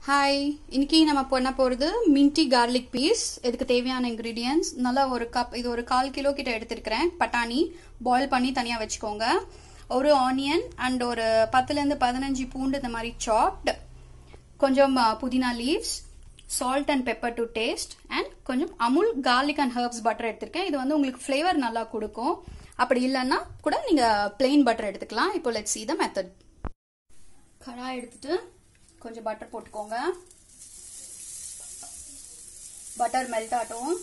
Hi இன்னைக்கு நம்ம பண்ண போகிறது மின்டி கார்லிக் பீஸ் இதுக்கு தேவையான இன்க்ரீடியன்ஸ் நல்லா ஒரு கப் இது ஒரு கால் கிலோ கிட்ட எடுத்திருக்கிறேன் பட்டாணி பாயில் பண்ணி தனியாக வச்சுக்கோங்க ஒரு ஆனியன் அண்ட் ஒரு பத்துலேருந்து பதினஞ்சு பூண்டு இந்த மாதிரி சாப்ட் கொஞ்சம் அஹ், pudina leaves salt and pepper to taste and கொஞ்சம் Amul garlic and herbs butter எடுத்திருக்கேன் இது வந்து உங்களுக்கு ஃப்ளேவர் நல்லா கொடுக்கும் அப்படி இல்லைன்னா கூட நீங்கள் பிளெயின் பட்டர் எடுத்துக்கலாம் இப்போ லெட்ஸ் see the மெத்தட் கடாய் எடுத்துட்டு கொஞ்சம் பட்டர் போட்டுக்கோங்க பட்டர் மெல்ட் ஆகட்டும்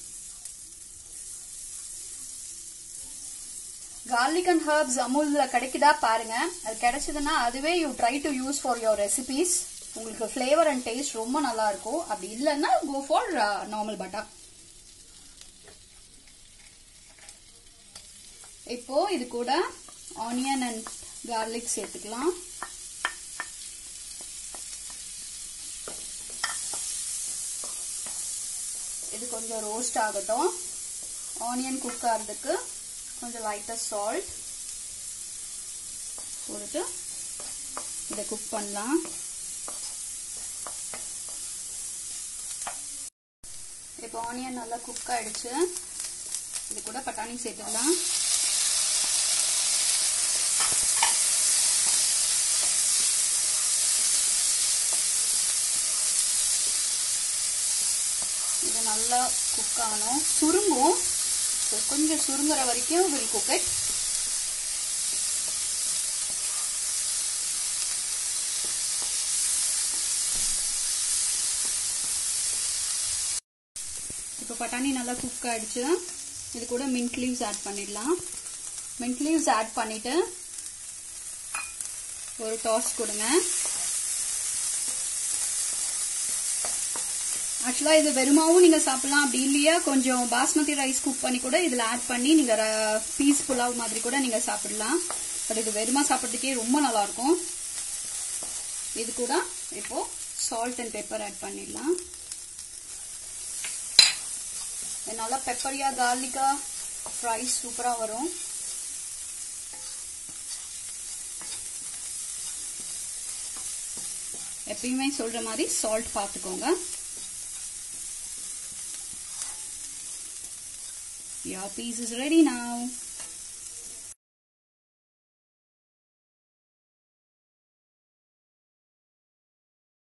கார்லிக் அண்ட் ஹர்ப்ஸ் அமுல்ல கிடைக்குதா பாருங்க அது கிடைச்சதுன்னா அதுவே you try to use for your recipes உங்களுக்கு ஃப்ளேவர் அண்ட் டேஸ்ட் ரொம்ப நல்லா இருக்கும் அப்படி இல்லைன்னா கோ ஃபார் நார்மல் பட்டர் இப்போ இது கூட ஆனியன் அண்ட் கார்லிக் சேர்த்துக்கலாம் இது கொஞ்சம் ரோஸ்ட் ஆகட்டும் ஆனியன் குக் ஆகிறதுக்கு கொஞ்சம் லைட்டாக சால்ட் போட்டு இதை குக் பண்ணலாம் இப்போ ஆனியன் நல்லா குக் ஆயிடுச்சு இது கூட பட்டாணி சேர்த்துக்கலாம் இது நல்லா குக் ஆகணும் சுருங்கும் So, கொஞ்சம் சுருங்குற வரைக்கும் வில் குக் இட் இப்போ பட்டாணி நல்லா குக் ஆயிடுச்சு இது கூட மின்ட் லீவ்ஸ் ஆட் பண்ணிடலாம் மின்ட் லீவ்ஸ் ஆட் பண்ணிட்டு ஒரு டாஸ் கொடுங்க ஆக்சுவலா இது வெறுமாவும் நீங்க சாப்பிடலாம் அப்படி இல்லையா கொஞ்சம் பாஸ்மதி ரைஸ் குக் பண்ணி கூட இதுல ஆட் பண்ணி நீங்க பீஸ் புலாவ் மாதிரி கூட நீங்க சாப்பிடலாம் பட் இது வெறுமா சாப்பிட்றதுக்கே ரொம்ப நல்லா இருக்கும் இது கூட இப்போ சால்ட் அண்ட் பெப்பர் ஆட் பண்ணிடலாம் இது நல்லா பெப்பரியா கார்லிக்கா ஃப்ரைஸ் சூப்பரா வரும் எப்பயுமே சொல்ற மாதிரி சால்ட் பார்த்துக்கோங்க Your piece is ready now.